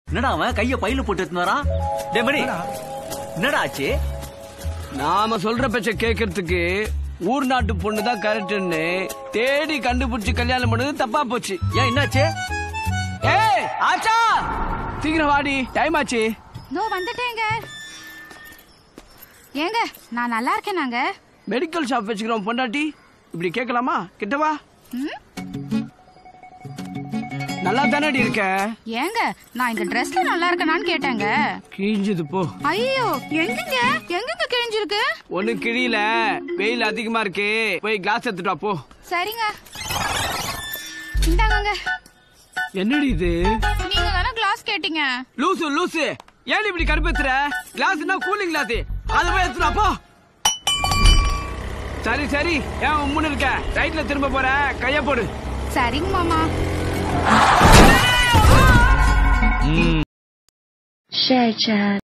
என்னடா அவன் கைய பையில போட்டு எடுத்துன்னு வரான் டேய் மணி என்னடா ஆச்சு நாம சொல்ற பேச்ச கேக்குறதுக்கு ஊர் நாட்டு பொண்ணு தான் கரெக்ட்னு தேடி கண்டுபிடிச்சு கல்யாணம் பண்ணது தப்பா போச்சு ஏன் என்னாச்சு ஏய் ஆச்சா சீக்கிரம் வாடி டைம் ஆச்சு நோ வந்துட்டேங்க ஏங்க நான் நல்லா இருக்கேனாங்க மெடிக்கல் ஷாப் வச்சுக்கிறோம் பொண்டாட்டி இப்படி கேட்கலாமா கிட்ட வா ம்? நல்லா தானடி இருக்க ஏங்க நான் இந்த ட்ரெஸ்ல நல்லா இருக்கேனான்னு கேட்டேங்க கிழிஞ்சது போ ஐயோ எங்கங்க எங்கங்க கிழிஞ்சிருக்கு ஒண்ணு கிழியில வெயில் அதிகமா இருக்கு போய் கிளாஸ் எடுத்துட்டு வா போ சரிங்க இந்தாங்கங்க என்னடி இது நீங்க தானே கிளாஸ் கேட்டீங்க லூசு லூசு ஏன் இப்படி கருப்பேத்துற கிளாஸ்னா கூலிங் கிளாஸ் அதை போய் எடுத்துட்டு வா போ சரி சரி ஏன் உம்முன்னு இருக்க ரைட்ல திரும்ப போற கைய போடு சரிங்க மாமா Share chat.